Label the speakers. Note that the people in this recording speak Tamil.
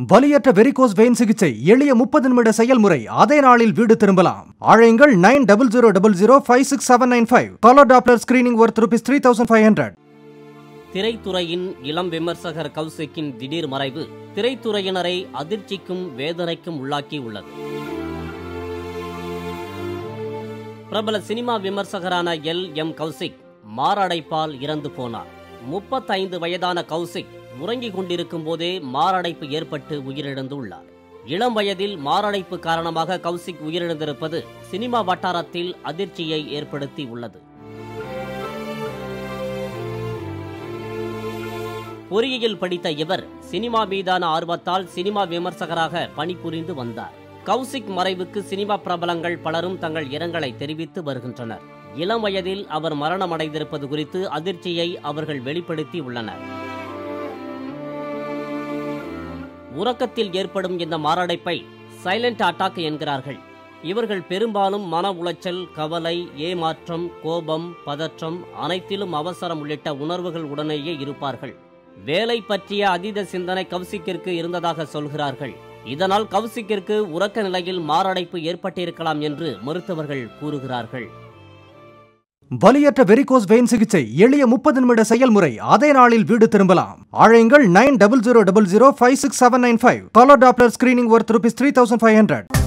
Speaker 1: வலியற்ற வெரிகோஸ் வெயின் சிகிச்சை எளிய முப்பது நிமிட செயல்முறை அதே நாளில் வீடு திரும்பலாம் அழையுங்கள் nine double zero double zero five six seven nine five colour Doppler screening worth rupees three thousand five hundred
Speaker 2: திரைத்துறையின் இளம் விமர்சகர் கௌசிக்கின் திடீர் மறைவு திரைத்துறையினரை அதிர்ச்சிக்கும் வேதனைக்கும் உள்ளாக்கி உள்ளது பிரபல சினிமா விமர்சகரான எல் எம் கௌசிக் மாரடைப்பால் இறந்து போனார் முப்பத்தைந்து வயதான கௌசிக் உறங்கிக் கொண்டிருக்கும் போதே மாரடைப்பு ஏற்பட்டு உயிரிழந்துள்ளார் இளம் வயதில் மாரடைப்பு காரணமாக கௌசிக் உயிரிழந்திருப்பது சினிமா வட்டாரத்தில் அதிர்ச்சியை ஏற்படுத்தி உள்ளது பொறியியல் படித்த இவர் சினிமா மீதான ஆர்வத்தால் சினிமா விமர்சகராக பணிபுரிந்து வந்தார் கௌசிக் மறைவுக்கு சினிமா பிரபலங்கள் பலரும் தங்கள் இரங்கலை தெரிவித்து வருகின்றனர் இளம் வயதில் அவர் மரணமடைந்திருப்பது குறித்து அதிர்ச்சியை அவர்கள் வெளிப்படுத்தி உள்ளனர் உறக்கத்தில் ஏற்படும் இந்த மாரடைப்பை சைலண்ட் அட்டாக் என்கிறார்கள் இவர்கள் பெரும்பாலும் மன உளைச்சல் கவலை ஏமாற்றம் கோபம் பதற்றம் அனைத்திலும் அவசரம் உள்ளிட்ட உணர்வுகள் உடனேயே இருப்பார்கள் வேலை பற்றிய அதீத சிந்தனை கௌசிக்கிற்கு இருந்ததாக சொல்கிறார்கள் இதனால் கௌசிக்கிற்கு உறக்க நிலையில் மாரடைப்பு ஏற்பட்டிருக்கலாம் என்று மருத்துவர்கள் கூறுகிறார்கள்
Speaker 1: வலியற்ற வெரிகோஸ் வெயின் சிகிச்சை எளிய முப்பது நிமிட செயல்முறை அதே நாளில் வீடு திரும்பலாம் அழையுங்கள் nine double zero double zero five six seven nine five colour Doppler screening worth rupees three thousand five hundred